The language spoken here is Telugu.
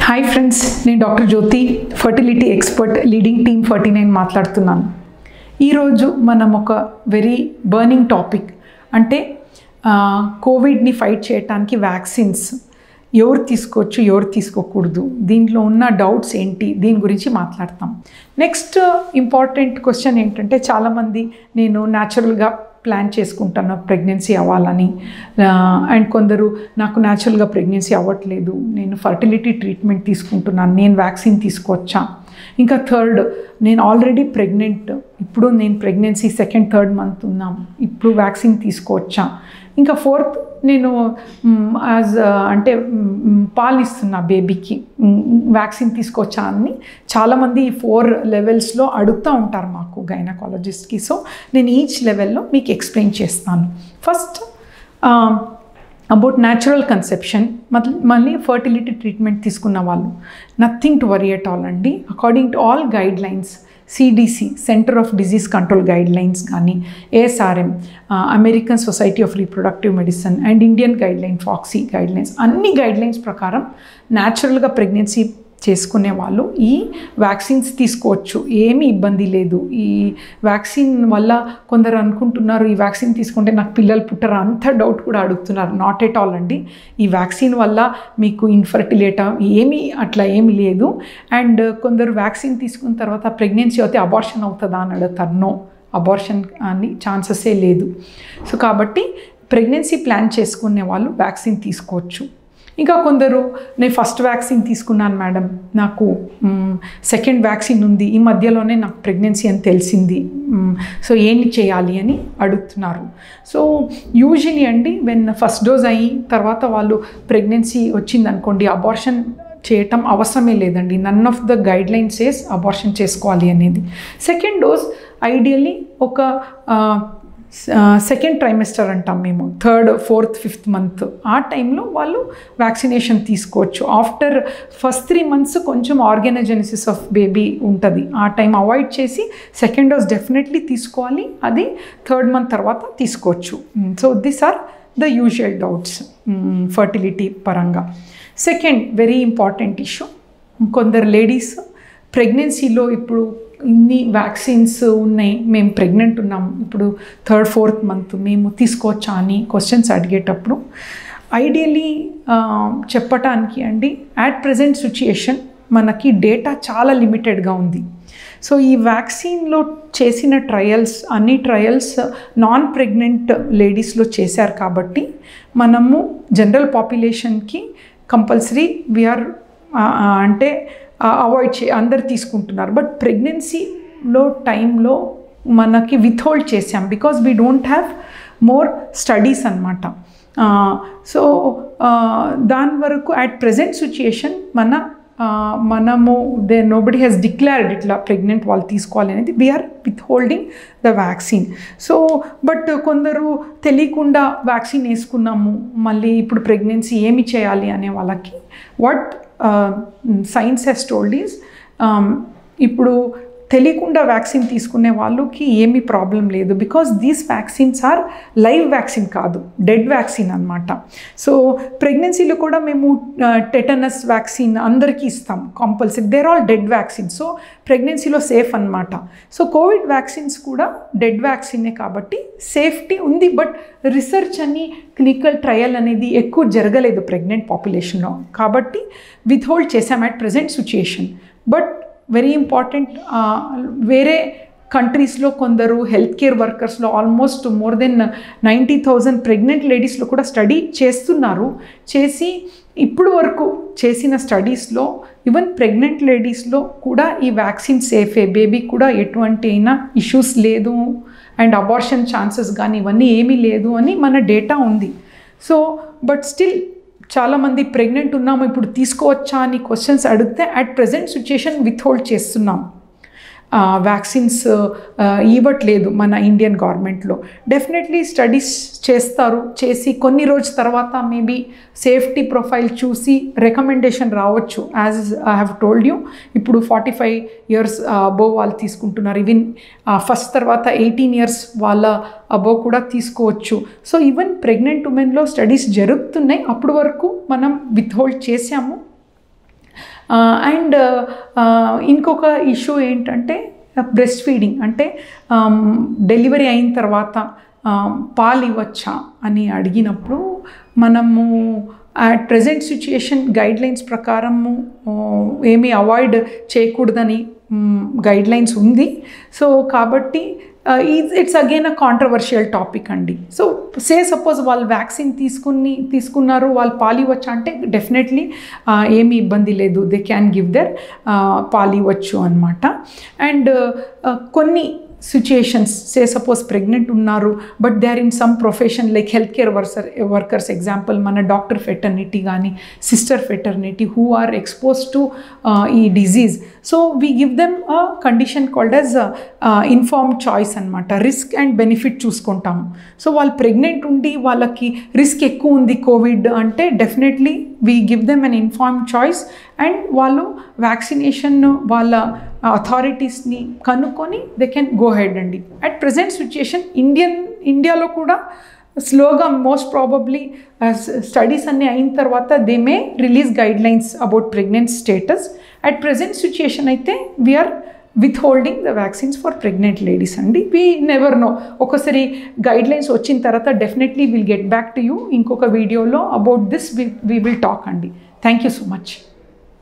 హాయ్ ఫ్రెండ్స్ నేను doctor Jyothi fertility expert leading team Ferty nine మాట్లాడుతున్నాను ఈరోజు మనం ఒక వెరీ బర్నింగ్ టాపిక్ అంటే ఆ, కోవిడ్ని ఫైట్ చేయడానికి వ్యాక్సిన్స్ ఎవరు తీసుకోవచ్చు ఎవరు తీసుకోకూడదు దీంట్లో ఉన్న డౌట్స్ ఏంటి దీని గురించి మాట్లాడతాం నెక్స్ట్ ఇంపార్టెంట్ క్వశ్చన్ ఏంటంటే చాలామంది నేను న్యాచురల్గా ప్లాన్ చేసుకుంటాను ప్రెగ్నెన్సీ అవ్వాలని అండ్ కొందరు నాకు న్యాచురల్గా ప్రెగ్నెన్సీ అవ్వట్లేదు నేను ఫర్టిలిటీ ట్రీట్మెంట్ తీసుకుంటున్నాను నేను వ్యాక్సిన్ తీసుకోవచ్చా ఇంకా థర్డ్ నేను ఆల్రెడీ ప్రెగ్నెంట్ ఇప్పుడు నేను ప్రెగ్నెన్సీ సెకండ్ థర్డ్ మంత్ ఉన్నాం ఇప్పుడు వ్యాక్సిన్ తీసుకోవచ్చా ఇంకా ఫోర్త్ నేను యాజ్ అంటే మ్, పాలు ఇస్తున్నా బేబీకి వ్యాక్సిన్ తీసుకోవచ్చా అని చాలామంది ఈ ఫోర్ లెవెల్స్లో అడుగుతూ ఉంటారు మాకు గైనకాలజిస్ట్కి సో నేను ఈచ్ లెవెల్లో మీకు ఎక్స్ప్లెయిన్ చేస్తాను ఫస్ట్ అబౌట్ న్యాచురల్ కన్సెప్షన్ మళ్ళీ ఫర్టిలిటీ ట్రీట్మెంట్ తీసుకున్న వాళ్ళు nothing to worry at all అండి according to all guidelines CDC centre of disease control guidelines కానీ ASRM American society of reproductive medicine and Indian guideline FOGSI guidelines అన్ని గైడ్ లైన్స్ ప్రకారం న్యాచురల్గా ప్రెగ్నెన్సీ చేసుకునే వాళ్ళు ఈ వ్యాక్సిన్స్ తీసుకోవచ్చు ఏమీ ఇబ్బంది లేదు ఈ వ్యాక్సిన్ వల్ల కొందరు అనుకుంటున్నారు ఈ వ్యాక్సిన్ తీసుకుంటే నాకు పిల్లలు పుట్టరు అంత డౌట్ కూడా అడుగుతున్నారు నాట్ ఎట్ ఆల్ అండి ఈ వ్యాక్సిన్ వల్ల మీకు ఇన్ఫర్టిలేట్ ఏమీ అట్లా ఏమీ లేదు అండ్ కొందరు వ్యాక్సిన్ తీసుకున్న తర్వాత ప్రెగ్నెన్సీ అయితే అబార్షన్ అవుతుందా అని అడుగుతారు నో అబార్షన్ అని ఛాన్సెసే లేదు సో కాబట్టి ప్రెగ్నెన్సీ ప్లాన్ చేసుకునే వాళ్ళు వ్యాక్సిన్ తీసుకోవచ్చు ఇంకా కొందరు నేను ఫస్ట్ వ్యాక్సిన్ తీసుకున్నాను మేడం నాకు సెకండ్ వ్యాక్సిన్ ఉంది ఈ మధ్యలోనే నాకు ప్రెగ్నెన్సీ అని తెలిసింది మ్, సో ఏంటి చేయాలి అని అడుగుతున్నారు సో యూజువలీ అండి వెన్ ఫస్ట్ డోస్ అయ్యి తర్వాత వాళ్ళు ప్రెగ్నెన్సీ వచ్చిందనుకోండి అబార్షన్ చేయటం అవసరమే లేదండి none of the guidelines as abortion చేసుకోవాలి అనేది సెకండ్ డోస్ ఐడియల్లీ ఒక సెకండ్ ట్రైమెస్టర్ అంటాం మేము థర్డ్ ఫోర్త్ ఫిఫ్త్ మంత్ ఆ టైంలో వాళ్ళు వ్యాక్సినేషన్ తీసుకోవచ్చు ఆఫ్టర్ ఫస్ట్ త్రీ మంత్స్ కొంచెం ఆర్గానోజెనిసిస్ ఆఫ్ బేబీ ఉంటుంది ఆ టైం అవాయిడ్ చేసి సెకండ్ డోస్ డెఫినెట్లీ తీసుకోవాలి అది థర్డ్ మంత్ తర్వాత తీసుకోవచ్చు so this are the usual doubts fertility పరంగా సెకండ్ వెరీ ఇంపార్టెంట్ ఇష్యూ కొందరు లేడీస్ ప్రెగ్నెన్సీలో ఇప్పుడు ఇన్ని వ్యాక్సిన్స్ ఉన్నాయి మేము ప్రెగ్నెంట్ ఉన్నాం ఇప్పుడు థర్డ్ ఫోర్త్ మంత్ మేము తీసుకోవచ్చా అని క్వశ్చన్స్ అడిగేటప్పుడు ఐడియలీ చెప్పటానికి అండి యాట్ ప్రజెంట్ సిచ్యుయేషన్ మనకి డేటా చాలా లిమిటెడ్గా ఉంది సో ఈ వ్యాక్సిన్లో చేసిన ట్రయల్స్ అన్ని ట్రయల్స్ నాన్ ప్రెగ్నెంట్ లేడీస్లో చేశారు కాబట్టి మనము జనరల్ పాపులేషన్కి కంపల్సరీ వీఆర్ అంటే అవాయిడ్ చే అందరు తీసుకుంటున్నారు బట్ ప్రెగ్నెన్సీలో టైంలో మనకి విత్హోల్డ్ చేసాం because we don't have more studies అనమాట సో దాని వరకు అట్ ప్రజెంట్ సిచ్యుయేషన్ మన ఆ, మనము దే నోబడి హ్యాస్ డిక్లేర్డ్ ఇట్లా ప్రెగ్నెంట్ వాళ్ళు తీసుకోవాలి అనేది we are with holding the vaccine so but కొందరు తెలియకుండా వ్యాక్సిన్ వేసుకున్నాము మళ్ళీ ఇప్పుడు ప్రెగ్నెన్సీ ఏమి చేయాలి అనే వాళ్ళకి what science has told is ఇప్పుడు తెలియకుండా వ్యాక్సిన్ తీసుకునే వాళ్ళకి ఏమీ ప్రాబ్లం లేదు because these vaccines are live vaccine కాదు డెడ్ వ్యాక్సిన్ అనమాట సో ప్రెగ్నెన్సీలో కూడా మేము టెటనస్ వ్యాక్సిన్ అందరికీ ఇస్తాం compulsory there all dead vaccine so ప్రెగ్నెన్సీలో సేఫ్ అనమాట సో కోవిడ్ వ్యాక్సిన్స్ కూడా డెడ్ వ్యాక్సినే కాబట్టి సేఫ్టీ ఉంది బట్ రీసెర్చ్ అని క్లినికల్ ట్రయల్ అనేది ఎక్కువ జరగలేదు ప్రెగ్నెంట్ పాపులేషన్లో కాబట్టి విత్హోల్డ్ చేసాం at present situation but very important వేరే కంట్రీస్లో కొందరు హెల్త్ కేర్ వర్కర్స్లో almost more than ninety thousand pregnant లేడీస్లో కూడా స్టడీ చేస్తున్నారు చేసి ఇప్పుడు వరకు చేసిన స్టడీస్లో ఈవెన్ ప్రెగ్నెంట్ లేడీస్లో కూడా ఈ వ్యాక్సిన్ సేఫే బేబీ కూడా ఎటువంటి అయినా ఇష్యూస్ లేదు అండ్ అబార్షన్ ఛాన్సెస్ కానీ ఇవన్నీ ఏమీ లేదు అని మన డేటా ఉంది సో బట్ స్టిల్ చాలామంది ప్రెగ్నెంట్ ఉన్నాము ఇప్పుడు తీసుకోవచ్చా అని క్వశ్చన్స్ అడిగితే అట్ ప్రజెంట్ సిచ్యుయేషన్ విత్హోల్డ్ చేస్తున్నాం వ్యాక్సిన్స్ ఇవ్వట్లేదు మన ఇండియన్ గవర్నమెంట్లో డెఫినెట్లీ స్టడీస్ చేస్తారు చేసి కొన్ని రోజు తర్వాత మేబీ సేఫ్టీ ప్రొఫైల్ చూసి రికమెండేషన్ రావచ్చు as I have told you ఇప్పుడు ఫార్టీ ఫైవ్ ఇయర్స్ అబోవ్ వాళ్ళు తీసుకుంటున్నారు ఈవెన్ ఫస్ట్ తర్వాత ఎయిటీన్ ఇయర్స్ వాళ్ళ అబోవ్ కూడా తీసుకోవచ్చు సో ఈవెన్ ప్రెగ్నెంట్ ఉమెన్లో స్టడీస్ జరుగుతున్నాయి అప్పటి వరకు మనం విత్హోల్డ్ చేసాము అండ్ ఇంకొక ఇష్యూ ఏంటంటే బ్రెస్ట్ ఫీడింగ్ అంటే డెలివరీ అయిన తర్వాత పాలు ఇవ్వచ్చా అని అడిగినప్పుడు మనము at present situation guidelines ప్రకారము ఏమీ అవాయిడ్ చేయకూడదని గైడ్ లైన్స్ ఉంది సో కాబట్టి it's again uh controversial topic అండి సో సే సపోజ్ వాళ్ళు వ్యాక్సిన్ తీసుకుని తీసుకున్నారు వాళ్ళు పాలు ఇవ్వచ్చు అంటే డెఫినెట్లీ ఏమీ ఇబ్బంది లేదు దే క్యాన్ గివ్ దర్ పాలు ఇవ్వచ్చు అనమాట అండ్ కొన్ని సిచ్యుయేషన్స్ సే సపోజ్ ప్రెగ్నెంట్ ఉన్నారు but they are in some profession like health care worser workers example మన డాక్టర్ ఫెటర్నిటీ కానీ sister fraternity who are expose to ఈ disease so we give them a condition called as inform choice అనమాట రిస్క్ అండ్ బెనిఫిట్ చూసుకుంటాము సో వాళ్ళు ప్రెగ్నెంట్ ఉండి వాళ్ళకి రిస్క్ ఎక్కువ ఉంది కోవిడ్ అంటే definitely we give them an inform choice and వాళ్ళు వ్యాక్సినేషన్ వాళ్ళ అథారిటీస్ని కనుక్కొని దే కెన్ గో హెడ్ అండి అట్ ప్రజెంట్ సిచ్యుయేషన్ ఇండియన్ ఇండియాలో కూడా స్లోగా మోస్ట్ ప్రాబబ్లీ స్టడీస్ అన్నీ అయిన తర్వాత they may release guidelines about pregnant status at present situation అయితే we are with holding the vaccines for pregnant ladies అండి వీ నెవర్ నో ఒకసారి గైడ్ లైన్స్ వచ్చిన తర్వాత definitely will get back to you ఇంకొక వీడియోలో about this we will talk అండి థ్యాంక్ యూ సో మచ్